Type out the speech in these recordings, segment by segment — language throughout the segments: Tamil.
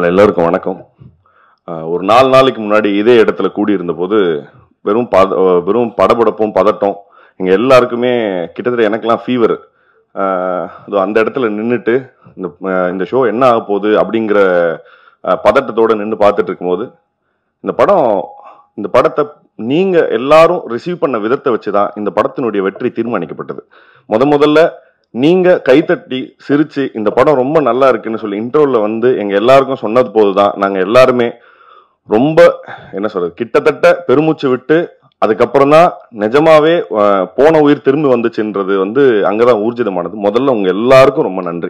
எல்லாருக்கும் வணக்கம் அஹ் ஒரு நாலு நாளைக்கு முன்னாடி இதே இடத்துல கூடி இருந்தபோது வெறும் பத அஹ் வெறும் படபடப்பும் பதட்டம் இங்க எல்லாருக்குமே கிட்டத்தட்ட எனக்கெல்லாம் ஃபீவர் அதோ அந்த இடத்துல நின்றுட்டு இந்த அஹ் இந்த ஷோ என்ன ஆக போகுது அப்படிங்கிற அஹ், பதட்டத்தோட நின்று பார்த்துட்டு இருக்கும்போது இந்த படம் இந்த படத்தை நீங்க எல்லாரும் ரிசீவ் பண்ண விதத்தை வச்சு தான் இந்த படத்தினுடைய வெற்றி தீர்மானிக்கப்பட்டது முத முதல்ல நீங்க கைத்தட்டி சிரிச்சு இந்த படம் ரொம்ப நல்லா இருக்குன்னு சொல்லி இன்டர்வியூல வந்து எங்க எல்லாருக்கும் சொன்னது போதுதான் நாங்க எல்லாருமே ரொம்ப என்ன சொல்றது கிட்டத்தட்ட பெருமூச்சு விட்டு அதுக்கப்புறம் தான் நிஜமாவே அஹ், போன உயிர் திரும்பி வந்துச்சுன்றது வந்து அங்கதான் ஊர்ஜிதமானது முதல்ல உங்க எல்லாருக்கும் ரொம்ப நன்றி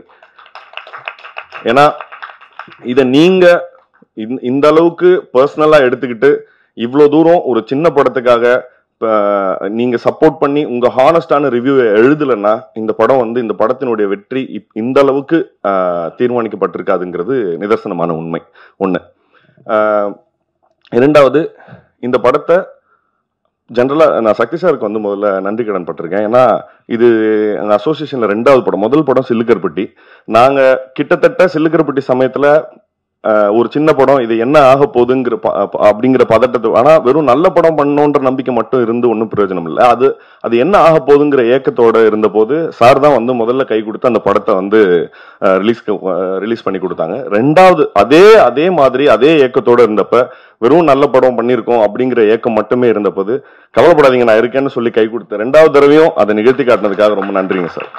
ஏன்னா இத நீங்க இந்த- இந்த அளவுக்கு பர்சனலா எடுத்துக்கிட்டு இவ்வளவு தூரம் ஒரு சின்ன படத்துக்காக இப்ப, நீங்க சப்போர்ட் பண்ணி உங்க ஹானஸ்டான ரிவ்யூ எழுதலைன்னா இந்த படம் வந்து இந்த படத்தினுடைய வெற்றி இப்- இந்த அளவுக்கு ஆஹ், தீர்மானிக்கப்பட்டிருக்காதுங்கிறது நிதர்சனமான உண்மை ஒண்ணு ஆஹ், இரண்டாவது இந்த படத்தை ஜென்ரலா நான் சக்தி சாருக்கு வந்து முதல்ல நன்றி கடன் பட்டிருக்கேன் ஏன்னா இது எங்க அசோசியேஷன்ல ரெண்டாவது படம் முதல் படம் சில்லுக்கர்பட்டி நாங்க கிட்டத்தட்ட சில்லுக்கர்பட்டி சமயத்துல ஆஹ், ஒரு சின்ன படம் இது என்ன ஆக போகுதுங்கிற ப- ப- அப்படிங்கிற பதட்டத்தை ஆனா வெறும் நல்ல படம் பண்ணணுன்ற நம்பிக்கை மட்டும் இருந்து ஒன்றும் பிரயோஜனம் இல்லை அது அது என்ன ஆக போகுதுங்கிற ஏக்கத்தோட இருந்தபோது சார் தான் வந்து முதல்ல கை கொடுத்து அந்த படத்தை வந்து ரிலீஸ் ரிலீஸ் பண்ணி கொடுத்தாங்க ரெண்டாவது அதே அதே மாதிரி அதே ஏக்கத்தோட இருந்தப்ப வெறும் நல்ல படம் பண்ணியிருக்கோம் அப்படிங்கிற ஏக்கம் மட்டுமே இருந்தபோது கவலைப்படாதீங்க நான் இருக்கேன்னு சொல்லி கை கொடுத்தேன் ரெண்டாவது தடவையும் அதை நிகழ்த்தி காட்டினதுக்காக ரொம்ப நன்றிங்க சார்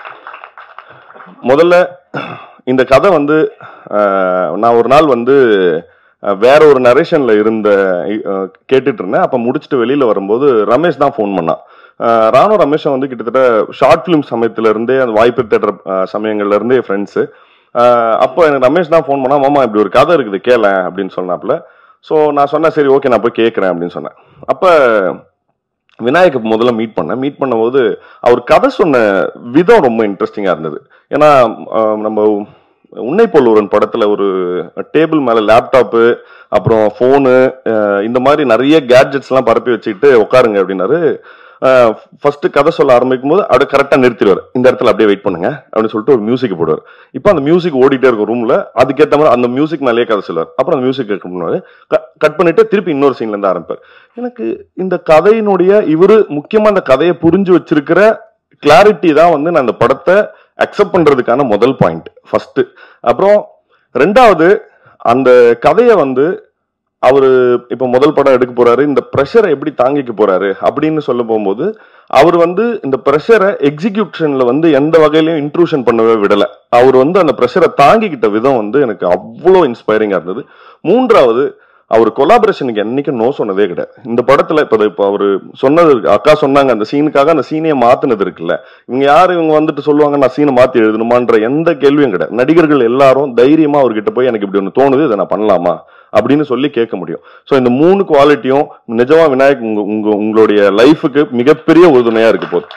முதல்ல இந்த கதை வந்து அஹ், நான் ஒரு நாள் வந்து அஹ், வேற ஒரு நரேஷன்ல இருந்த அஹ், கேட்டுட்டு இருந்தேன் அப்ப முடிச்சுட்டு வெளியில வரும்போது ரமேஷ் தான் ஃபோன் பண்ணான் அஹ், ராணு ரமேஷும் வந்து கிட்டத்தட்ட ஷார்ட் ஃபிலிம் சமயத்துல இருந்தே அந்த வாய்ப்பு தேடுற அஹ், சமயங்கள்ல இருந்தே ஃப்ரெண்ட்ஸு அப்போ எனக்கு ரமேஷ் தான் ஃபோன் பண்ணா மாமா இப்படி ஒரு கதை இருக்குது கேள அப்படின்னு சொன்னாப்புல ஸோ நான் சொன்னேன் சரி ஓகே நான் போய் கேட்குறேன் அப்படின்னு சொன்னேன் அப்போ விநாயக முதல்ல மீட் பண்ணேன் மீட் பண்ணும்போது அவர் கதை சொன்ன விதம் ரொம்ப இன்ட்ரெஸ்டிங்காக இருந்தது ஏன்னா ஆஹ், நம்ம உன்னை போல் படத்துல ஒரு டேபிள் மேல லேப்டாப்பு அப்புறம் ஃபோனு இந்த மாதிரி நிறைய கேட்ஜெட்ஸ் எல்லாம் பரப்பி வச்சுக்கிட்டு உட்காருங்க அப்படின்னாரு ஃபர்ஸ்ட் கதை சொல்ல ஆரம்பிக்கும் போது அப்படியே கரெக்டாக நிறுத்திடுவார் இந்த இடத்துல அப்படியே வெயிட் பண்ணுங்க அப்படின்னு சொல்லிட்டு ஒரு மியூசிக் போடுவார் இப்போ அந்த மியூசிக் ஓடிட்டே இருக்கும் ரூம்ல அதுக்கேற்ற மாதிரி அந்த மியூசிக் மேலேயே கதை சொல்லுவார் அப்புறம் அந்த மியூசிக் கட் பண்ணுவாரு கட் பண்ணிட்டு திருப்பி இன்னொரு சீன்ல இருந்து ஆரம்பிப்பார் எனக்கு இந்த கதையினுடைய இவரு முக்கியமா அந்த கதையை புரிஞ்சு வச்சிருக்கிற கிளாரிட்டி தான் வந்து நான் இந்த படத்தை அக்செப்ட் பண்றதுக்கான முதல் பாயிண்ட் ஃபர்ஸ்ட் அப்புறம் ரெண்டாவது அந்த கதையை வந்து அவரு இப்ப முதல் படம் எடுக்க போறாரு இந்த ப்ரெஷரை எப்படி தாங்கிக்க போறாரு அப்படின்னு சொல்ல போகும்போது அவர் வந்து இந்த ப்ரெஷரை எக்ஸிகியூஷன்ல வந்து எந்த வகையிலையும் இன்ட்ரூஷன் பண்ணவே விடல அவர் வந்து அந்த ப்ரெஷரை தாங்கிக்கிட்ட விதம் வந்து எனக்கு அவ்வளோ இன்ஸ்பைரிங்கா இருந்தது மூன்றாவது அவர் கொலாபரேஷனுக்கு என்னைக்கும் நோ சொன்னதே கிடையாது இந்த படத்துல இப்ப இப்போ அவரு சொன்னது இருக்கு. அக்கா சொன்னாங்க அந்த சீனுக்காக அந்த சீனையை மாத்துனது இருக்குல்ல இவங்க யாரு இவங்க வந்துட்டு சொல்லுவாங்க நான் சீனை மாத்தி எழுதணுமான்ற எந்த கேள்வியும் கிடையாது நடிகர்கள் எல்லாரும் தைரியமா அவர்கிட்ட போய் எனக்கு இப்படி ஒன்று தோணுது இதை நான் பண்ணலாமா அப்படின்னு சொல்லி கேட்க முடியும் ஸோ இந்த மூணு குவாலிட்டியும் நிஜமா விநாயக் உங்க உங்க உங்களுடைய லைஃபுக்கு மிகப்பெரிய உறுதுணையா இருக்கு போகுது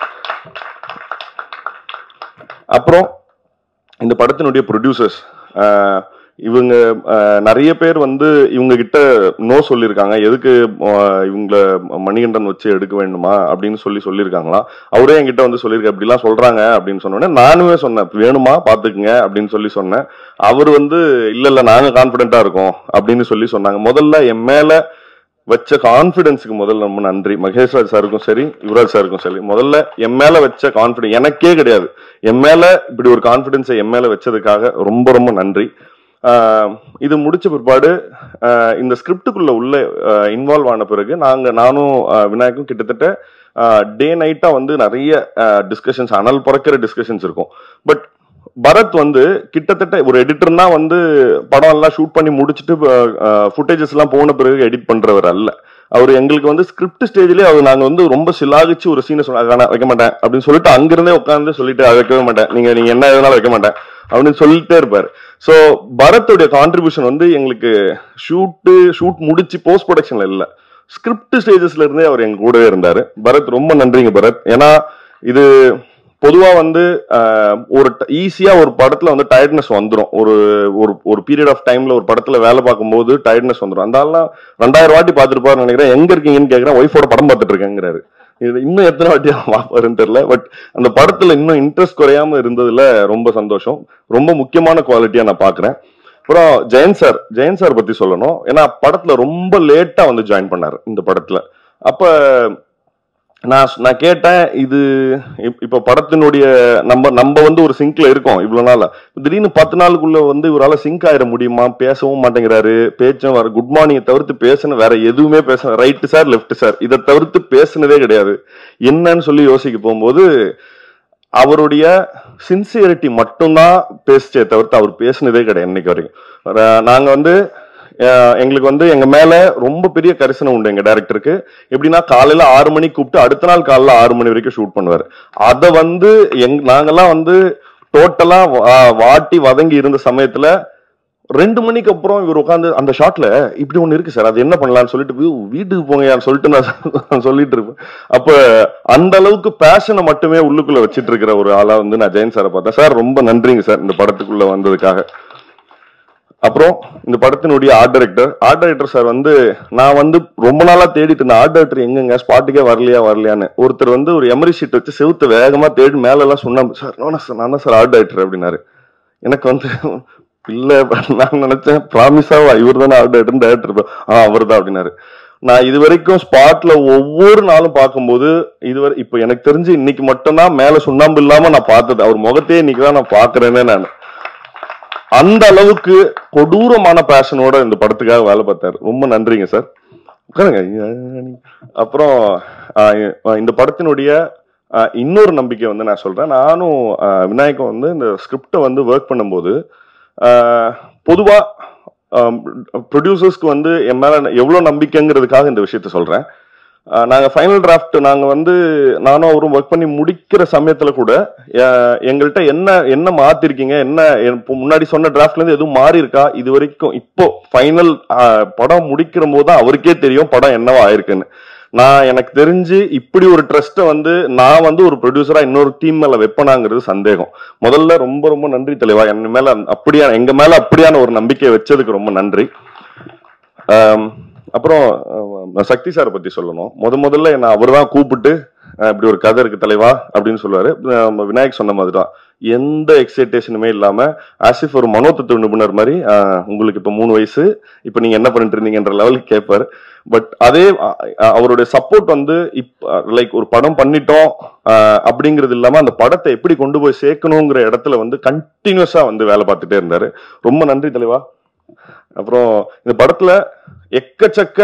அப்புறம் இந்த படத்தினுடைய ப்ரொடியூசர்ஸ் இவங்க அஹ், நிறைய பேர் வந்து இவங்க கிட்ட நோ சொல்லியிருக்காங்க எதுக்கு அஹ், இவங்கள மணிகண்டன் வச்சு எடுக்க வேண்டுமா அப்படின்னு சொல்லி சொல்லியிருக்காங்களா அவரே என்கிட்ட வந்து சொல்லியிருக்க இப்படிலாம் சொல்றாங்க அப்படின்னு சொன்னோடனே நானுமே சொன்னேன் வேணுமா பாத்துக்குங்க அப்படின்னு சொல்லி சொன்னேன் அவர் வந்து இல்ல இல்ல நாங்க கான்பிடென்ட்டா இருக்கோம் அப்படின்னு சொல்லி சொன்னாங்க முதல்ல என் மேல வச்ச கான்பிடன்ஸுக்கு முதல்ல ரொம்ப நன்றி மகேஷ்ராஜ் சாருக்கும் சரி யுவராஜ் சாருக்கும் சரி முதல்ல என் மேல வச்ச கான்பிடன்ஸ் எனக்கே கிடையாது என் மேல இப்படி ஒரு கான்பிடன்ஸை என் மேல வச்சதுக்காக ரொம்ப ரொம்ப நன்றி ஆஹ் இது முடிச்ச பிற்பாடு ஆஹ் இந்த ஸ்கிரிப்டுக்குள்ள உள்ள இன்வால்வ் ஆன பிறகு நாங்க நானும் ஆஹ் விநாயக்கும் கிட்டத்தட்ட டே நைட்டா வந்து நிறைய டிஸ்கஷன்ஸ் அனல் பறக்கிற டிஸ்கஷன்ஸ் இருக்கும் பட் பரத் வந்து கிட்டத்தட்ட ஒரு எடிட்டர்னா வந்து படம் எல்லாம் ஷூட் பண்ணி முடிச்சுட்டு ஃபுட்டேஜஸ் எல்லாம் போன பிறகு எடிட் பண்றவர் அல்ல அவர் எங்களுக்கு வந்து ஸ்கிரிப்ட் ஸ்டேஜ்லயே அவர் நாங்க வந்து ரொம்ப சிலாகிச்சு ஒரு சீனை சொன்னாங்க வைக்க மாட்டேன் அப்படின்னு சொல்லிட்டு அங்கிருந்தே உட்காந்து சொல்லிட்டு அதை வைக்கவே மாட்டேன் நீங்க நீங்க என்ன எதுனாலும் வைக்க மாட்டேன் அப்படின்னு சொல்லிட்டே இருப்பாரு சோ பரத்துடைய கான்ட்ரிபியூஷன் வந்து எங்களுக்கு ஷூட்டு ஷூட் முடிச்சு போஸ்ட் ப்ரொடக்ஷன்ல இல்ல ஸ்கிரிப்ட் ஸ்டேஜஸ்ல இருந்தே அவர் எங்க கூடவே இருந்தாரு பரத் ரொம்ப நன்றிங்க பரத் ஏன்னா இது பொதுவா வந்து ஆஹ், ஒரு ஈஸியா ஒரு படத்துல வந்து டயர்ட்னஸ் வந்துரும் ஒரு ஒரு ஒரு பீரியட் ஆஃப் டைம்ல ஒரு படத்துல வேலை பார்க்கும்போது டயர்ட்னஸ் வந்துரும் அந்த ஆள்லாம் ரெண்டாயிரம் வாட்டி பார்த்துருப்பாரு நினைக்கிறேன் எங்க இருக்கீங்கன்னு கேக்குறேன் ஒய்ஃபோட படம் பார்த்துட்டு இருக்கேங்கிறாரு இது இன்னும் எத்தனை வாட்டி பார்ப்பாருன்னு தெரியல பட் அந்த படத்துல இன்னும் இன்ட்ரெஸ்ட் குறையாம இருந்ததுல ரொம்ப சந்தோஷம் ரொம்ப முக்கியமான குவாலிட்டியா நான் பாக்குறேன் அப்புறம் ஜெயன் சார் ஜெயன் சார் பத்தி சொல்லணும் ஏன்னா படத்துல ரொம்ப லேட்டா வந்து ஜாயின் பண்ணாரு இந்த படத்துல அப்ப நான் நான் கேட்டேன் இது இப்- இப்ப படத்தினுடைய நம்ம நம்ம வந்து ஒரு சிங்க்ல இருக்கோம் இவ்வளவு நாளா திடீர்னு பத்து நாளுக்குள்ள வந்து இவரால சிங்க் ஆயிட முடியுமா பேசவும் மாட்டேங்கிறாரு பேச்சும் வர குட் மார்னிங் தவிர்த்து பேசணும் வேற எதுவுமே பேச ரைட் சார் லெஃப்ட் சார் இதை தவிர்த்து பேசுனதே கிடையாது என்னன்னு சொல்லி யோசிக்க போகும்போது அவருடைய சின்சியரிட்டி மட்டும்தான் பேசிச்சே தவிர்த்து அவர் பேசுனதே கிடையாது இன்னைக்கு வரைக்கும் ர- நாங்க வந்து அஹ், எங்களுக்கு வந்து எங்க மேல ரொம்ப பெரிய கரிசனம் உண்டு எங்க டைரக்டருக்கு எப்படின்னா காலையில ஆறு மணிக்கு கூப்பிட்டு அடுத்த நாள் காலைல ஆறு மணி வரைக்கும் ஷூட் பண்ணுவாரு அத வந்து எங் நாங்கெல்லாம் வந்து டோட்டலா வாட்டி வதங்கி இருந்த சமயத்துல ரெண்டு மணிக்கு அப்புறம் இவர் உட்காந்து அந்த ஷாட்ல இப்படி ஒண்ணு இருக்கு சார் அது என்ன பண்ணலாம்னு சொல்லிட்டு "ஐயோ, வீட்டுக்கு போங்கயான்னு சொல்லிட்டு நான் சொல்லிட்டு இருப்பேன் அப்ப அந்த அளவுக்கு பேஷனை மட்டுமே உள்ளுக்குள்ள வச்சிட்டு இருக்கிற ஒரு ஆளா வந்து நான் ஜெயன் சாரை பார்த்தேன் சார் ரொம்ப நன்றிங்க சார் இந்த படத்துக்குள்ள வந்ததுக்காக அப்புறம் இந்த படத்தினுடைய art director art director sir வந்து நான் வந்து ரொம்ப நாளா தேடிட்டு இருந்தேன் ஆர்ட் டைரக்டர் எங்கங்க ஸ்பாட்டுக்கே வரலையா வரலையான்னு ஒருத்தர் வந்து ஒரு எமரி ஷீட் வச்சு செவுத்து வேகமா தேடி மேல எல்லாம் சொன்னாங்க சார் நானா சார் நானா சார் ஆர்ட் டைரக்டர் அப்படின்னாரு எனக்கு வந்து இல்ல நான் நினைச்சேன் ப்ராமிஸாவா இவர் தானே ஆர்ட் டைரக்டர் டைரக்டர் ஆ அவர் தான் அப்படின்னாரு நான் இது வரைக்கும் ஸ்பாட்ல ஒவ்வொரு நாளும் பார்க்கும்போது இதுவரை இப்ப எனக்கு தெரிஞ்சு இன்னைக்கு மட்டும்தான் மேல சுண்ணாம்பு இல்லாம நான் பார்த்தது அவர் முகத்தையே இன்னைக்கு தான் நான் பாக்குறேனே நான் அந்த அளவுக்கு கொடூரமான பேஷனோட இந்த படத்துக்காக வேலை பார்த்தாரு ரொம்ப நன்றிங்க சார் உட்காருங்க அப்புறம் ஆஹ் இந்த படத்தினுடைய ஆஹ் இன்னொரு நம்பிக்கை வந்து நான் சொல்றேன் நானும் ஆஹ் விநாயகம் வந்து இந்த ஸ்கிரிப்டை வந்து ஒர்க் பண்ணும்போது ஆஹ் பொதுவா ப்ரொடியூசர்ஸ்க்கு வந்து என் மேல எவ்வளவு நம்பிக்கைங்கிறதுக்காக இந்த விஷயத்த சொல்றேன் ஆஹ் நாங்க ஃபைனல் டிராஃப்ட் நாங்க வந்து நானும் அவரும் ஒர்க் பண்ணி முடிக்கிற சமயத்துல கூட அஹ் எங்கள்கிட்ட என்ன என்ன மாத்திருக்கீங்க என்ன என் இப்போ முன்னாடி சொன்ன டிராஃப்ட்ல இருந்து எதுவும் மாறி இருக்கா இது வரைக்கும் இப்போ ஃபைனல் படம் முடிக்கிற போது தான் அவருக்கே தெரியும் படம் என்னவா ஆயிருக்குன்னு நான் எனக்கு தெரிஞ்சு இப்படி ஒரு ட்ரஸ்ட்டை வந்து நான் வந்து ஒரு ப்ரொடியூசரா இன்னொரு டீம் மேல வைப்பனாங்கிறது சந்தேகம் முதல்ல ரொம்ப ரொம்ப நன்றி தலைவா என் மேல அப்படியான எங்க மேல அப்படியான ஒரு நம்பிக்கையை வச்சதுக்கு ரொம்ப நன்றி ஆம், அப்புறம் அஹ், சக்தி சார் பத்தி சொல்லணும் முத முதல்ல என்ன அவர் தான் கூப்பிட்டு அஹ், இப்படி ஒரு கதை இருக்கு தலைவா அப்படின்னு சொல்லுவாரு அஹ், விநாயக் சொன்ன மாதிரி தான் எந்த எக்ஸைட்டேஷனுமே இல்லாம ஆசிஃப் ஒரு மனோதத்துவ நிபுணர் மாதிரி அஹ், உங்களுக்கு இப்ப மூணு வயசு இப்ப நீங்க என்ன பண்ணிட்டு இருந்தீங்கன்ற லெவலுக்கு கேட்பாரு பட் அதே அஹ், அஹ், அவருடைய சப்போர்ட் வந்து இப்ப லைக் ஒரு படம் பண்ணிட்டோம் அஹ், அப்படிங்கிறது இல்லாம அந்த படத்தை எப்படி கொண்டு போய் சேர்க்கணுங்கிற இடத்துல வந்து கண்டினியூஸா வந்து வேலை பார்த்துட்டே இருந்தாரு ரொம்ப நன்றி தலைவா அப்புறம் இந்த படத்துல எக்கச்சக்க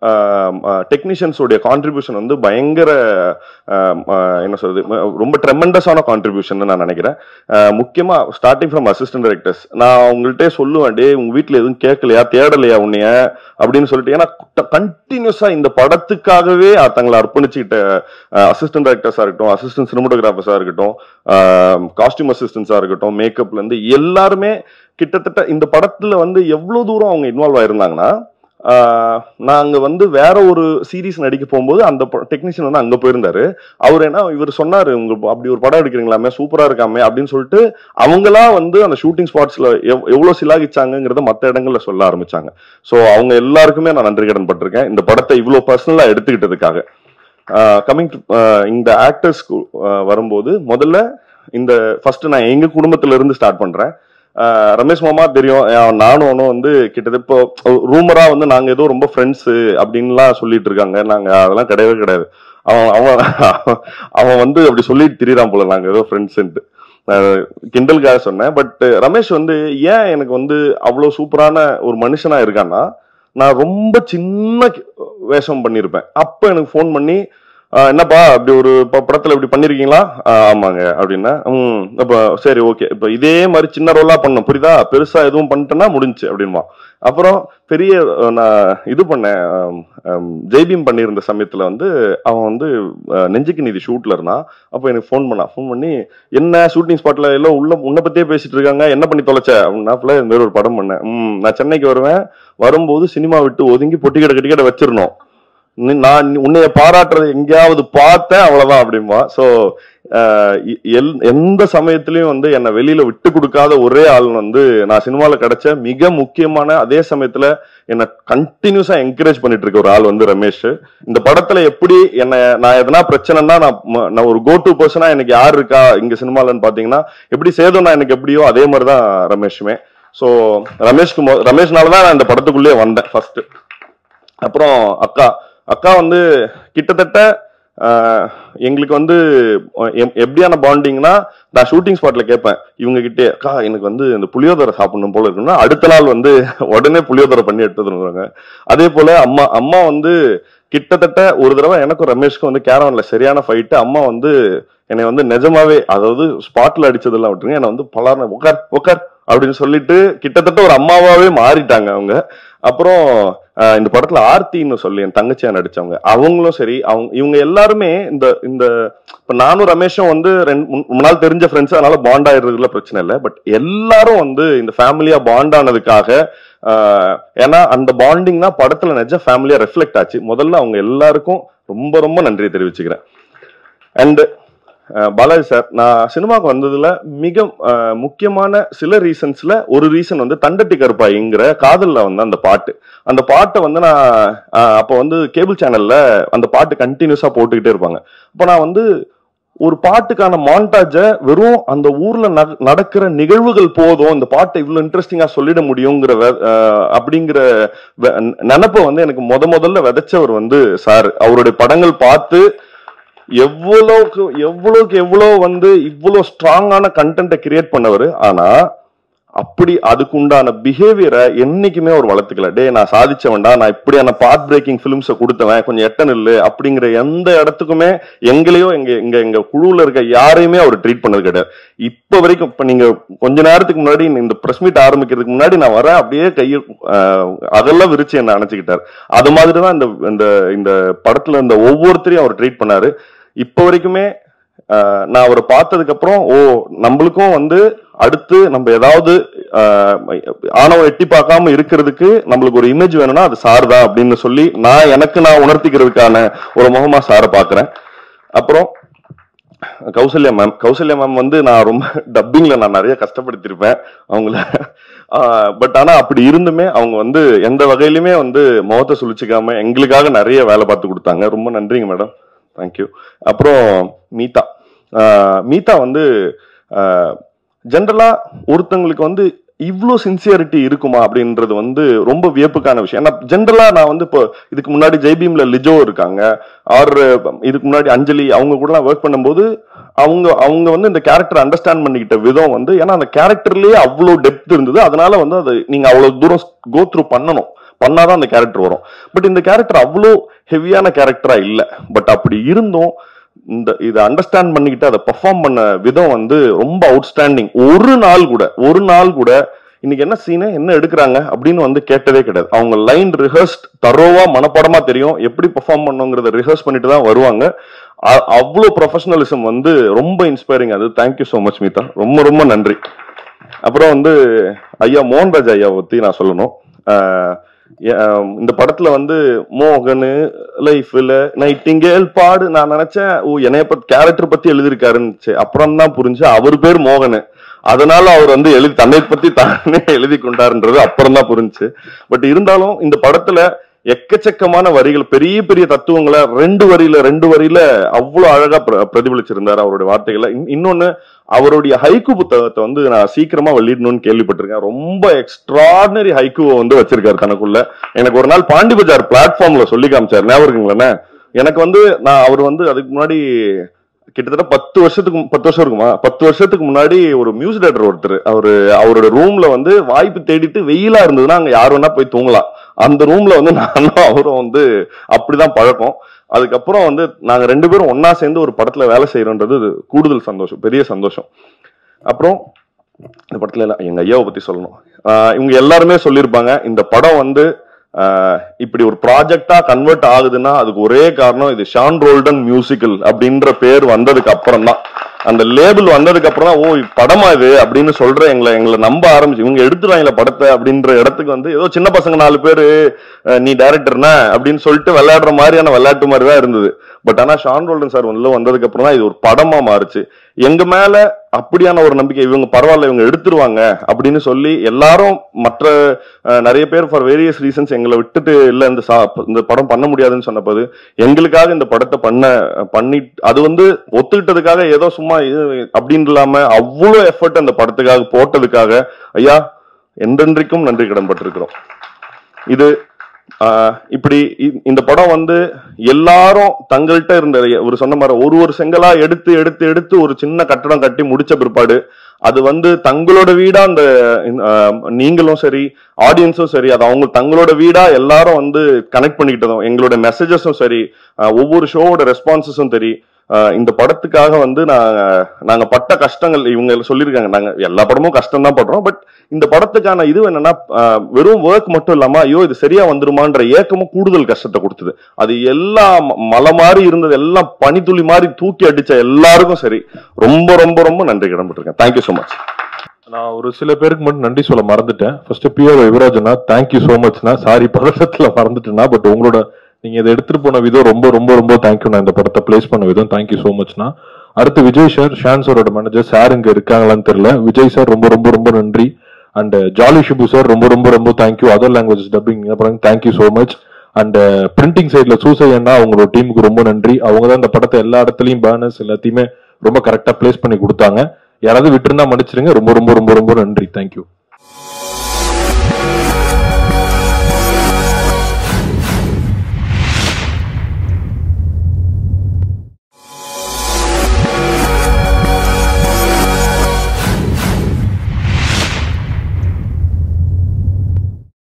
டெக்னீஷியன்ஸோடைய கான்ட்ரிபியூஷன் வந்து பயங்கர ஆம், ஆ, என்ன சொல்றது ம- ரொம்ப ட்ரெமெண்டஸான கான்ட்ரிபியூஷன் நான் நினைக்கிறேன் ஆ, முக்கியமா ஸ்டார்டிங் ஃப்ரம் அசிஸ்டன்ட் டைரக்டர்ஸ் நான் உங்கள்கிட்ட சொல்லுவேன் டே உங்க வீட்ல எதுவும் கேட்கலையா தேடலையா உன்னைய அப்படின்னு சொல்லிட்டு ஏன்னா கண்டினியூஸா இந்த படத்துக்காகவே அ- தங்களை அர்ப்பணிச்சுக்கிட்ட அசிஸ்டன்ட் டைரக்டர்ஸா இருக்கட்டும் அசிஸ்டன்ட் சினிமோட்டோகிராஃபர்ஸா இருக்கட்டும் காஸ்டியூம் அசிஸ்டன்ஸா இருக்கட்டும் மேக்கப்ல இருந்து எல்லாருமே கிட்டத்தட்ட இந்த படத்துல வந்து எவ்வளவு தூரம் அவங்க இன்வால்வ் ஆயிருந்தாங்கன்னா ஆஹ் நாங்க வந்து வேற ஒரு சீரிஸ் நடிக்க போகும்போது அந்த டெக்னீஷியன் வந்து அங்க போயிருந்தாரு அவர் என்ன இவர் சொன்னாரு உங்க அப்படி ஒரு படம் எடுக்கிறீங்களாமே சூப்பரா இருக்காமே அப்படின்னு சொல்லிட்டு அவங்களா வந்து அந்த ஷூட்டிங் ஸ்பாட்ஸ்ல எவ்வளவு சிலாகிச்சாங்கிறத மத்த இடங்கள்ல சொல்ல ஆரம்பிச்சாங்க சோ அவங்க எல்லாருக்குமே நான் நன்றி கடன் பட்டிருக்கேன் இந்த படத்தை இவ்வளவு பர்சனலா எடுத்துக்கிட்டதுக்காக கமிங் இந்த ஆக்டர்ஸ்க்கு வரும்போது முதல்ல இந்த ஃபர்ஸ்ட் நான் எங்க குடும்பத்துல இருந்து ஸ்டார்ட் பண்றேன் ஆஹ் ரமேஷ் மாமா தெரியும் அஹ் நானும் அவனும் வந்து கிட்டத்தட்ட இப்போ ரூமரா வந்து நாங்க ஏதோ ரொம்ப ஃப்ரெண்ட்ஸ் அப்படின்லாம் சொல்லிட்டு இருக்காங்க நாங்க அதெல்லாம் கிடையவே கிடையாது அவன் அவன் அவன் வந்து அப்படி சொல்லிட்டு திரியறான் போல நாங்க ஏதோ ஃப்ரெண்ட்ஸ்ன்ட்டு கிண்டலுக்காக சொன்னேன் பட் ரமேஷ் வந்து ஏன் எனக்கு வந்து அவ்வளவு சூப்பரான ஒரு மனுஷனா இருக்கான்னா நான் ரொம்ப சின்ன வேஷம் பண்ணியிருப்பேன் அப்ப எனக்கு ஃபோன் பண்ணி "ஆஹ் என்னப்பா அப்படி ஒரு ப- படத்துல இப்படி பண்ணிருக்கீங்களா "ஆஹ் ஆமாங்க அப்படின்னா ம் அப்ப சரி ஓகே இப்ப இதே மாதிரி சின்ன ரோலா பண்ணோம் புரியுதா பெருசா எதுவும் பண்ணிட்டேன்னா முடிஞ்சுச்சு அப்படின்மா அப்புறம் பெரிய அஹ், நான் இது பண்ணேன் ஆம், ஆம், ஜெய்பீம் பண்ணியிருந்த சமயத்துல வந்து அவன் வந்து அஹ், நெஞ்சுக்கு நீதி ஷூட்ல இருந்தான் அப்போ எனக்கு ஃபோன் பண்ணான் ஃபோன் பண்ணி என்ன ஷூட்டிங் ஸ்பாட்ல எல்லாம் உள்ள உன்னை பத்தியே பேசிட்டு இருக்காங்க என்ன பண்ணி தொலைச்ச அப்படின்னாப்புல இந்த மாதிரி ஒரு படம் பண்ணேன் ம் நான் சென்னைக்கு வருவேன் வரும்போது சினிமா விட்டு ஒதுங்கி பொட்டி கடை கட்டி கடை வச்சிடணும் நீ- நான் நீ- உன்னைய பாராட்டுறது எங்கேயாவது பார்த்தேன் அவ்வளவுதான் அப்படிம்பா சோ எந்த சமயத்திலயும் வந்து என்னை வெளியில விட்டு கொடுக்காத ஒரே ஆள் வந்து நான் சினிமால கிடைச்ச மிக முக்கியமான அதே சமயத்துல என்னை கண்டினியூஸா என்கரேஜ் பண்ணிட்டு இருக்க ஒரு ஆள் வந்து ரமேஷ் இந்த படத்துல எப்படி என்ன நான் எதனா பிரச்சனைனா நான் ம- நான் ஒரு கோ டு பர்சனா எனக்கு யார் இருக்கா இங்க சினிமாலன்னு பாத்தீங்கன்னா எப்படி சேதம்னா எனக்கு எப்படியோ அதே மாதிரிதான் ரமேஷுமே ஸோ ரமேஷ்க்கு மொ- ரமேஷ்னால தான் நான் இந்த படத்துக்குள்ளே வந்தேன் ஃபர்ஸ்ட் அப்புறம் அக்கா அக்கா வந்து கிட்டத்தட்ட ஆஹ், எங்களுக்கு வந்து எப்- எப்படியான பாண்டிங்னா நான் ஷூட்டிங் ஸ்பாட்ல கேட்பேன் இவங்க கிட்டே அக்கா எனக்கு வந்து இந்த புளியோதரை சாப்பிடணும் போல இருக்குன்னா அடுத்த நாள் வந்து உடனே புளியோதரை பண்ணி எடுத்து வந்துருவாங்க அதே போல அம்மா அம்மா வந்து கிட்டத்தட்ட ஒரு தடவை எனக்கும் ரமேஷ்க்கும் வந்து கேரவன்ல சரியான ஃபைட்டு அம்மா வந்து என்னை வந்து நிஜமாவே அதாவது ஸ்பாட்ல அடிச்சதெல்லாம் விட்டுருங்க என்னை வந்து பலார்னு உட்கார் உட்கார் அப்படின்னு சொல்லிட்டு கிட்டத்தட்ட ஒரு அம்மாவாவே மாறிட்டாங்க அவங்க அப்புறம் ஆஹ், இந்த படத்துல ஆர்த்தின்னு சொல்லி என் தங்கச்சியா நடிச்சவங்க அவங்களும் சரி அவங்க இவங்க எல்லாருமே இந்த இந்த இப்ப நானும் ரமேஷும் வந்து ரெண்டு மூணு- மூணு நாள் தெரிஞ்ச ஃப்ரெண்ட்ஸ் அதனால பாண்ட் ஆயிடுறதுல பிரச்சனை இல்லை பட் எல்லாரும் வந்து இந்த ஃபேமிலியா பாண்ட் ஆனதுக்காக ஆஹ், ஏன்னா அந்த பாண்டிங் தான் படத்துல நிஜ ஃபேமிலியா ரெஃப்ளெக்ட் ஆச்சு முதல்ல அவங்க எல்லாருக்கும் ரொம்ப ரொம்ப நன்றியை தெரிவிச்சுக்கிறேன் அண்ட் பாலாஜி சார் நான் சினிமாவுக்கு வந்ததுல மிக அஹ், முக்கியமான சில ரீசன்ஸ்ல ஒரு ரீசன் வந்து தண்டட்டி கருப்பாய்ங்கிற காதல்ல வந்து அந்த பாட்டு அந்த பாட்டை வந்து நான் அஹ், அப்போ வந்து கேபிள் சேனல்ல அந்த பாட்டு கண்டினியூஸா போட்டுக்கிட்டே இருப்பாங்க அப்போ நான் வந்து ஒரு பாட்டுக்கான மாண்டாஜ வெறும் அந்த ஊர்ல நட- நடக்கிற நிகழ்வுகள் போதும் இந்த பாட்டை இவ்வளவு இன்ட்ரெஸ்டிங்கா சொல்லிட முடியுங்கிற வெ- அஹ், அப்படிங்கிற வெ- நினைப்பை வந்து எனக்கு முத முதல்ல விதைச்சவர் வந்து சார் அவருடைய படங்கள் பார்த்து எவ்வளவுக்கு எவ்வளவுக்கு எவ்வளவு வந்து இவ்வளவு ஸ்ட்ராங்கான கண்டென்ட்டை கிரியேட் பண்ணவர் ஆனா அப்படி அதுக்கு உண்டான பிஹேவியரை என்னைக்குமே ஒரு வளர்த்துக்கல டே நான் சாதிச்சவன்டா நான் இப்படியான பாத் பிரேக்கிங் ஃபிலிம்ஸை கொடுத்தவன் கொஞ்சம் எட்ட நில்லு அப்படிங்கிற எந்த இடத்துக்குமே எங்களையோ எங்க எங்க எங்க குழுவுல இருக்க யாரையுமே அவர் ட்ரீட் பண்ணது கிடையாது இப்ப வரைக்கும் இப்ப நீங்க கொஞ்ச நேரத்துக்கு முன்னாடி இந்த பிரஸ் மீட் ஆரம்பிக்கிறதுக்கு முன்னாடி நான் வரேன் அப்படியே கையை ஆஹ், அதெல்லாம் விரிச்சு என்ன அணைச்சுக்கிட்டாரு அது மாதிரி தான் இந்த இந்த இந்த படத்துல இந்த ஒவ்வொருத்தரையும் அவர் ட்ரீட் பண்ணாரு இப்ப வரைக்குமே ஆஹ், நான் அவரை பார்த்ததுக்கு அப்புறம் ஓ நம்மளுக்கும் வந்து அடுத்து நம்ம ஏதாவது ஆஹ், ஆணவம் எட்டி பார்க்காம இருக்கிறதுக்கு நம்மளுக்கு ஒரு இமேஜ் வேணும்னா அது சார் தான் அப்படின்னு சொல்லி நான் எனக்கு நான் உணர்த்திக்கிறதுக்கான ஒரு முகமா சாரை பாக்குறேன் அப்புறம் கௌசல்யா மேம் கௌசல்யா மேம் வந்து நான் ரொம்ப டப்பிங்ல நான் நிறைய கஷ்டப்படுத்திருப்பேன் அவங்கள பட் ஆனா அப்படி இருந்துமே அவங்க வந்து எந்த வகையிலுமே வந்து முகத்தை சுழிச்சுக்காம எங்களுக்காக நிறைய வேலை பார்த்து கொடுத்தாங்க ரொம்ப நன்றிங்க மேடம் தேங்க்யூ அப்புறம் மீதா ஆஹ் மீதா வந்து ஜென்ரலா ஒருத்தங்களுக்கு வந்து இவ்வளோ சின்சியரிட்டி இருக்குமா அப்படின்றது வந்து ரொம்ப வியப்புக்கான விஷயம் ஏன்னா ஜென்ரலா நான் வந்து இப்போ இதுக்கு முன்னாடி ஜெய்பீம்ல லிஜோ இருக்காங்க ஆர் இதுக்கு முன்னாடி அஞ்சலி அவங்க கூடலாம் ஒர்க் பண்ணும்போது அவங்க அவங்க வந்து இந்த கேரக்டர் அண்டர்ஸ்டாண்ட் பண்ணிக்கிட்ட விதம் வந்து ஏன்னா அந்த கேரக்டர்லயே அவ்வளோ டெப்த் இருந்தது அதனால வந்து அது நீங்க அவ்வளவு தூரம் கோ த்ரூ பண்ணணும் பண்ணாதான் அந்த கேரக்டர் வரும் பட் இந்த கேரக்டர் அவ்வளோ ஹெவியான கேரக்டரா இல்லை பட் அப்படி இருந்தும் இந்த இதை அண்டர்ஸ்டாண்ட் பண்ணிக்கிட்டு அதை பெர்ஃபார்ம் பண்ண விதம் வந்து ரொம்ப அவுட்ஸ்டாண்டிங் ஒரு நாள் கூட ஒரு நாள் கூட இன்னைக்கு என்ன சீனு என்ன எடுக்கிறாங்க அப்படின்னு வந்து கேட்டதே கிடையாது அவங்க லைன் ரிஹர்ஸ்ட் தரோவா மனப்பாடமா தெரியும் எப்படி பெர்ஃபார்ம் பண்ணுங்கிறத ரிஹர்ஸ் பண்ணிட்டு தான் வருவாங்க அ- அவ்வளோ ப்ரொஃபஷனலிசம் வந்து ரொம்ப இன்ஸ்பைரிங் அது தேங்க்யூ ஸோ மச் மீதா ரொம்ப ரொம்ப நன்றி அப்புறம் வந்து ஐயா மோகன்ராஜ் ஐயா பத்தி நான் சொல்லணும் ஆஹ் எ- ஆஹ் இந்த படத்துல வந்து மோகனு லைஃப்ல நைட்டிங்கேல் பாடு நான் நினைச்சேன் ஓ என்னைய பத்தி கேரக்டர் பத்தி எழுதியிருக்காருன்னு அப்புறம் தான் புரிஞ்சு அவர் பேர் மோகனு அதனால அவர் வந்து எழுதி தன்னை பத்தி தானே எழுதி கொண்டாருன்றது அப்புறம் தான் புரிஞ்சு பட் இருந்தாலும் இந்த படத்துல எக்கச்சக்கமான வரிகள் பெரிய பெரிய தத்துவங்களை ரெண்டு வரியில ரெண்டு வரியில அவ்வளவு அழகா பிர- பிரதிபலிச்சிருந்தாரு அவருடைய வார்த்தைகளை இன்- இன்னொன்னு அவருடைய ஹைக்கு புத்தகத்தை வந்து நான் சீக்கிரமா வெளியிடணும்னு கேள்விப்பட்டிருக்கேன் ரொம்ப எக்ஸ்ட்ராடினரி ஹைக்குவை வந்து வச்சிருக்காரு தனக்குள்ள எனக்கு ஒரு நாள் பாண்டி பஜார் பிளாட்ஃபார்ம்ல சொல்லி காமிச்சார் ஞாபகம் இருக்குங்களேண்ணே எனக்கு வந்து நான் அவர் வந்து அதுக்கு முன்னாடி கிட்டத்தட்ட பத்து வருஷத்துக்கு மு- பத்து வருஷம் இருக்குமா பத்து வருஷத்துக்கு முன்னாடி ஒரு மியூசிக் டேரக்டர் ஒருத்தர் அவரு அவரோட ரூம்ல வந்து வாய்ப்பு தேடிட்டு வெயிலா இருந்ததுன்னா அங்க யார் வேணா போய் தூங்கலாம் அந்த ரூம்ல வந்து நானும் அவரும் வந்து அப்படிதான் பழக்கம் அதுக்கப்புறம் வந்து நாங்க ரெண்டு பேரும் ஒண்ணா சேர்ந்து ஒரு படத்துல வேலை செய்யறோன்றது இது கூடுதல் சந்தோஷம் பெரிய சந்தோஷம் அப்புறம் இந்த படத்துல எல்லாம் எங்க ஐயாவை பத்தி சொல்லணும் ஆஹ் இவங்க எல்லாருமே சொல்லியிருப்பாங்க இந்த படம் வந்து ஆஹ் இப்படி ஒரு ப்ராஜெக்டா கன்வெர்ட் ஆகுதுன்னா அதுக்கு ஒரே காரணம் இது ஷான் ரோல்டன் மியூசிக்கல் அப்படின்ற பேர் வந்ததுக்கு அப்புறம் தான் அந்த லேபிள் வந்ததுக்கு அப்புறம் தான் ஓ இது படமா இது அப்படின்னு சொல்ற எங்களை எங்களை நம்ப ஆரம்பிச்சு இவங்க எடுத்துருவாங்களே படத்தை அப்படின்ற இடத்துக்கு வந்து ஏதோ சின்ன பசங்க நாலு பேரு அஹ், நீ டைரக்டர்னா அப்படின்னு சொல்லிட்டு விளையாடுற மாதிரியான விளையாட்டு மாதிரி தான் இருந்தது பட் ஆனா ஷான் ரோல்டன் சார் உள்ள வந்ததுக்கு அப்புறம் தான் இது ஒரு படமா மாறுச்சு எங்க மேல அப்படியான ஒரு நம்பிக்கை இவங்க பரவாயில்ல இவங்க எடுத்துருவாங்க அப்படின்னு சொல்லி எல்லாரும் மற்ற அஹ், நிறைய பேர் ஃபார் வேரியஸ் ரீசன்ஸ் எங்களை விட்டுட்டு இல்ல இந்த சா- இந்த படம் பண்ண முடியாதுன்னு சொன்னபோது எங்களுக்காக இந்த படத்தை பண்ண பண்ணி அது வந்து ஒத்துக்கிட்டதுக்காக ஏதோ சும்மா இது அப்படின்னு இல்லாம அவ்வளவு எஃபர்ட் அந்த படத்துக்காக போட்டதுக்காக ஐயா என்றென்றைக்கும் நன்றி கடன்பட்டிருக்கிறோம் இது ஆஹ், இப்படி இ- இந்த படம் வந்து எல்லாரும் தங்கள்கிட்ட இருந்த ஒரு சொன்ன மாதிரி ஒரு ஒரு செங்கலா எடுத்து எடுத்து எடுத்து ஒரு சின்ன கட்டடம் கட்டி முடிச்ச பிற்பாடு அது வந்து தங்களோட வீடா அந்த ஆஹ், நீங்களும் சரி ஆடியன்ஸும் சரி அது அவங்க தங்களோட வீடா எல்லாரும் வந்து கனெக்ட் பண்ணிக்கிட்டதும் எங்களோட மெசேஜஸும் சரி ஆஹ், ஒவ்வொரு ஷோவோட ரெஸ்பான்சஸும் சரி ஆஹ், இந்த படத்துக்காக வந்து நாங்க நாங்க பட்ட கஷ்டங்கள் இவங்க சொல்லியிருக்காங்க நாங்க எல்லா படமும் கஷ்டம் தான் படுறோம் பட் இந்த படத்துக்கான இது என்னன்னா ஆஹ், வெறும் ஒர்க் மட்டும் இல்லாம ஐயோ இது சரியா வந்துருமான்ற ஏக்கமும் கூடுதல் கஷ்டத்தை கொடுத்தது அது எல்லாம் ம- மலை மாதிரி இருந்தது எல்லாம் பனித்துளி மாதிரி தூக்கி அடிச்ச எல்லாருக்கும் சரி ரொம்ப ரொம்ப ரொம்ப நன்றி கடன்பட்டிருக்கேன் தேங்க்யூ ஸோ மச் நான் ஒரு சில பேருக்கு மட்டும் நன்றி சொல்ல மறந்துட்டேன் ஃபர்ஸ்ட் பிஆர் யுவராஜனா தேங்க்யூ ஸோ மச்னா சாரி பதட்டத்துல மறந்துட்டேனா பட் உங்களோட நீங்க இதை எடுத்துட்டு போன விதம் ரொம்ப ரொம்ப ரொம்ப தேங்க்யூ நான் இந்த படத்தை பிளேஸ் பண்ண விதம் தேங்க்யூ ஸோ மச்னா அடுத்து விஜய் சார் ஷான் சாரோட மேனேஜர் சார் இங்க இருக்காங்களான்னு தெரியல விஜய் சார் ரொம்ப ரொம்ப ரொம்ப நன்றி அண்ட் ஜாலி ஷிபு சார் ரொம்ப ரொம்ப ரொம்ப thank you other language dubbing thank you so much and printing சைட்ல சூசையன்னா அவங்களோட டீமுக்கு ரொம்ப நன்றி அவங்க தான் இந்த படத்தை எல்லா இடத்துலயும் பேனர்ஸ் எல்லாத்தையுமே ரொம்ப கரெக்டா பிளேஸ் பண்ணி கொடுத்தாங்க யாராவது விட்டுருந்தா மன்னிச்சிருங்க ரொம்ப ரொம்ப ரொம்ப ரொம்ப நன்றி தேங்க்யூ